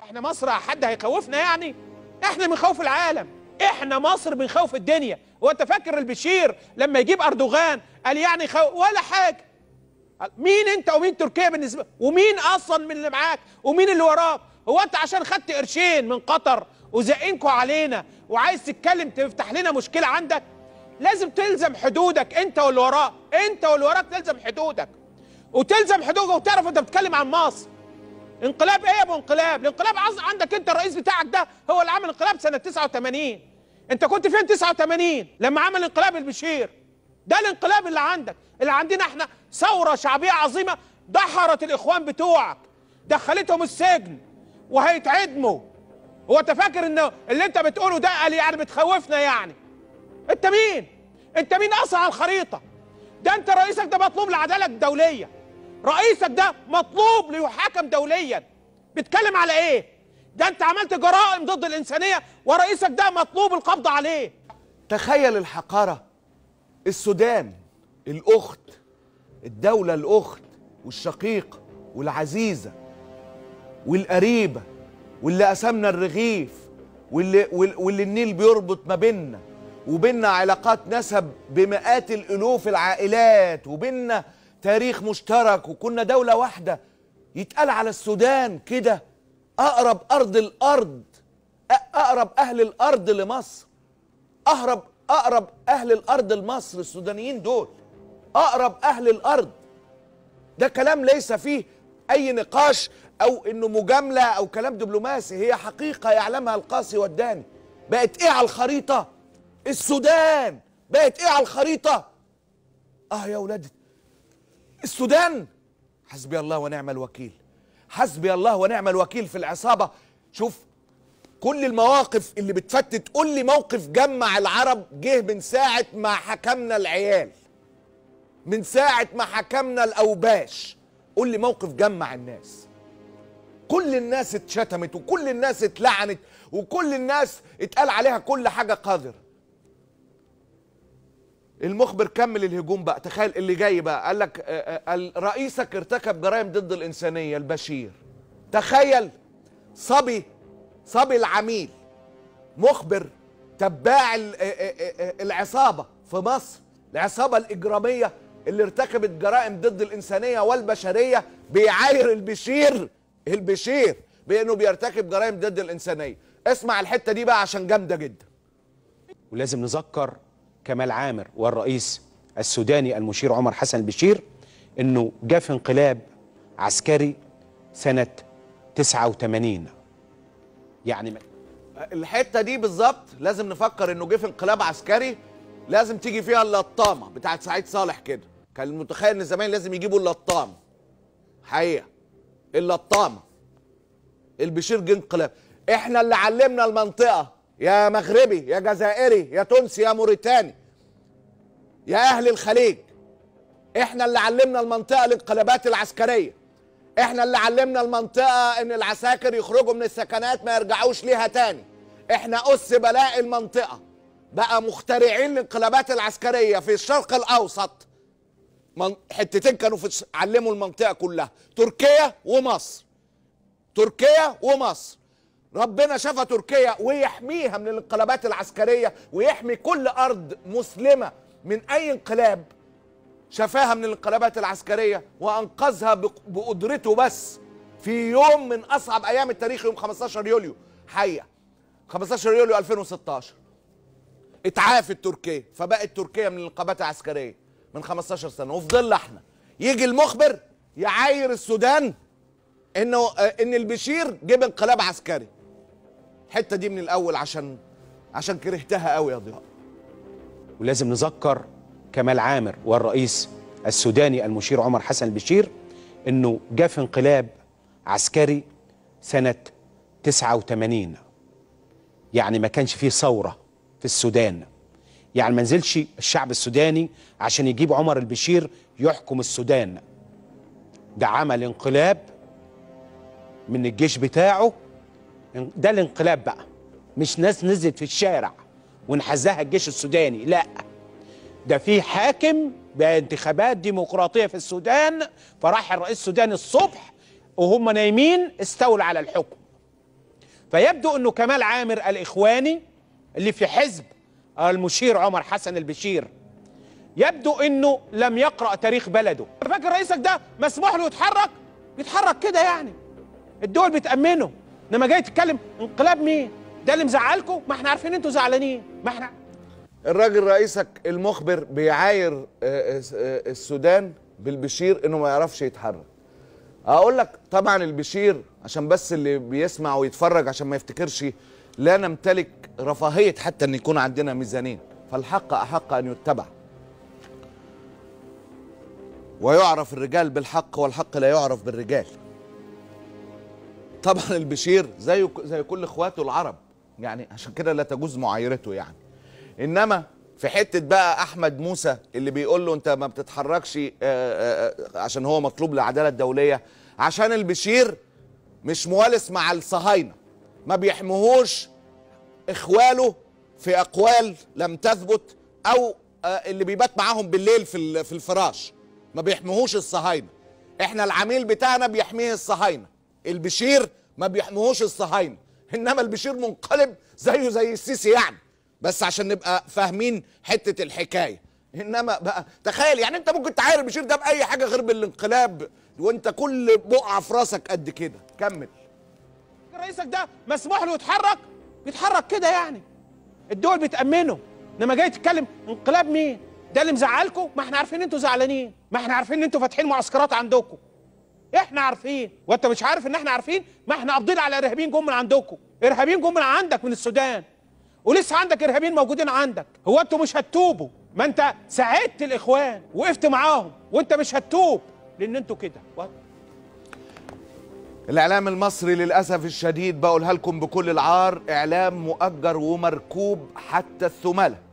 احنا مصر حد هيخوفنا يعني احنا بنخوف العالم احنا مصر بنخوف الدنيا هو انت فاكر البشير لما يجيب اردوغان قال يعني خو... ولا حاجه مين انت ومين تركيا بالنسبه ومين اصلا من اللي معاك ومين اللي وراك هو انت عشان خدت قرشين من قطر وزقينكوا علينا وعايز تتكلم تفتح لنا مشكله عندك لازم تلزم حدودك انت واللي وراك انت واللي وراك تلزم حدودك وتلزم حدودك وتعرف انت بتتكلم عن مصر انقلاب ايه يا ابو انقلاب الانقلاب عز عندك انت الرئيس بتاعك ده هو اللي عمل انقلاب سنه 89 انت كنت فين 89 لما عمل انقلاب البشير ده الانقلاب اللي عندك اللي عندنا احنا ثوره شعبيه عظيمه دحرت الاخوان بتوعك دخلتهم السجن وهيتعدموا هو انت فاكر ان اللي انت بتقوله ده قال يعني بتخوفنا يعني انت مين انت مين اصلا على الخريطه ده انت رئيسك ده مطلوب للعداله الدوليه رئيسك ده مطلوب ليحاكم دوليا بتكلم على ايه ده انت عملت جرائم ضد الانسانيه ورئيسك ده مطلوب القبض عليه تخيل الحقارة السودان الأخت الدولة الأخت والشقيقة والعزيزة والقريبة واللي قسمنا الرغيف واللي, وال- واللي النيل بيربط ما بيننا وبيننا علاقات نسب بمئات الألوف العائلات وبيننا تاريخ مشترك وكنا دولة واحدة يتقال على السودان كده أقرب أرض الأرض أ- أقرب أهل الأرض لمصر اقرب اقرب اهل الارض لمصر السودانيين دول اقرب اهل الارض ده كلام ليس فيه اي نقاش او انه مجامله او كلام دبلوماسي هي حقيقه يعلمها القاسي والداني بقت ايه على الخريطه السودان بقت ايه على الخريطه اه يا ولاد السودان حسبي الله ونعم الوكيل حسبي الله ونعم الوكيل في العصابه شوف كل المواقف اللي بتفتت قول لي موقف جمع العرب جه من ساعة ما حكمنا العيال من ساعة ما حكمنا الأوباش قول لي موقف جمع الناس كل الناس اتشتمت وكل الناس اتلعنت وكل الناس اتقال عليها كل حاجة قذرة المخبر كمل الهجوم بقى تخيل اللي جاي بقى قال لك آه، آه، قال رئيسك ارتكب جرائم ضد الإنسانية البشير تخيل صبي صبي العميل مخبر تباع ال- آه، آه، آه، العصابة في مصر العصابة الإجرامية اللي ارتكبت جرائم ضد الإنسانية والبشرية بيعاير البشير البشير بأنه بيرتكب جرائم ضد الإنسانية اسمع الحتة دي بقى عشان جامدة جدا ولازم نذكر كمال عامر والرئيس السوداني المشير عمر حسن البشير انه جاء في انقلاب عسكري سنه 89 يعني ما- الحته دي بالظبط لازم نفكر انه جه في انقلاب عسكري لازم تيجي فيها اللطامه بتاعت سعيد صالح كده كان متخيل ان زمان لازم يجيبوا اللطام حقيقه اللطامه البشير جه انقلاب احنا اللي علمنا المنطقه يا مغربي يا جزائري يا تونسي يا موريتاني يا اهل الخليج احنا اللي علمنا المنطقه الانقلابات العسكريه احنا اللي علمنا المنطقه ان العساكر يخرجوا من السكنات ما يرجعوش ليها تاني احنا اس بلاء المنطقه بقى مخترعين الانقلابات العسكريه في الشرق الاوسط من حتتين كانوا في الش- علموا المنطقه كلها تركيا ومصر تركيا ومصر ربنا شفى تركيا ويحميها من الانقلابات العسكريه ويحمي كل ارض مسلمه من اي انقلاب شفاها من الانقلابات العسكريه وانقذها بق- بقدرته بس في يوم من اصعب ايام التاريخ يوم 15 يوليو حقيقه 15 يوليو 2016 اتعافت تركيا فبقت تركيا من الانقلابات العسكريه من 15 سنه وفضلنا احنا يجي المخبر يعاير السودان انه آه، ان البشير جيب انقلاب عسكري الحته دي من الاول عشان عشان كرهتها قوي يا ضياء ولازم نذكر كمال عامر والرئيس السوداني المشير عمر حسن البشير انه جاء في انقلاب عسكري سنة 89 يعني ما كانش فيه ثورة في السودان يعني ما نزلش الشعب السوداني عشان يجيب عمر البشير يحكم السودان ده عمل انقلاب من الجيش بتاعه ده الانقلاب بقى مش ناس نزلت في الشارع ونحزها الجيش السوداني لا ده في حاكم بانتخابات ديمقراطيه في السودان فراح الرئيس السوداني الصبح وهم نايمين استولى على الحكم فيبدو انه كمال عامر الاخواني اللي في حزب المشير عمر حسن البشير يبدو انه لم يقرا تاريخ بلده فاكر رئيسك ده مسموح له يتحرك يتحرك كده يعني الدول بتامنه انما جاي تتكلم انقلاب مين ده اللي مزعلكم ما احنا عارفين انتوا زعلانين ما احنا الراجل رئيسك المخبر بيعاير آه، آه، آه، السودان بالبشير انه ما يعرفش يتحرك اقول لك طبعا البشير عشان بس اللي بيسمع ويتفرج عشان ما يفتكرش لا نمتلك رفاهية حتى ان يكون عندنا ميزانين فالحق احق ان يتبع ويعرف الرجال بالحق والحق لا يعرف بالرجال طبعا البشير زي زي كل اخواته العرب يعني عشان كده لا تجوز معايرته يعني انما في حته بقى احمد موسى اللي بيقول له انت ما بتتحركش آه، آه، آه، عشان هو مطلوب للعداله الدوليه عشان البشير مش موالس مع الصهاينه ما بيحموهوش اخواله في اقوال لم تثبت او آه، اللي بيبات معاهم بالليل في ال- في الفراش ما بيحموهوش الصهاينه احنا العميل بتاعنا بيحميه الصهاينه البشير ما بيحموهوش الصهاينه انما البشير منقلب زيه زي السيسي يعني بس عشان نبقى فاهمين حته الحكايه انما بقى تخيل يعني انت ممكن تعاير البشير ده باي حاجه غير بالانقلاب وانت كل بقعه في راسك قد كده كمل رئيسك ده مسموح له يتحرك يتحرك كده يعني الدول بتامنه انما جاي تتكلم انقلاب مين ده اللي مزعلكم ما احنا عارفين انتوا زعلانين ما احنا عارفين ان انتوا فاتحين معسكرات عندكم احنا عارفين وانت مش عارف ان احنا عارفين ما احنا قابضين على ارهابيين جم من عندكم ارهابيين جم من عندك من السودان ولسه عندك ارهابيين موجودين عندك هو انتوا مش هتتوبوا ما انت ساعدت الاخوان وقفت معاهم وانت مش هتتوب لان انتوا كده الاعلام المصري للاسف الشديد بقولها لكم بكل العار اعلام مؤجر ومركوب حتى الثماله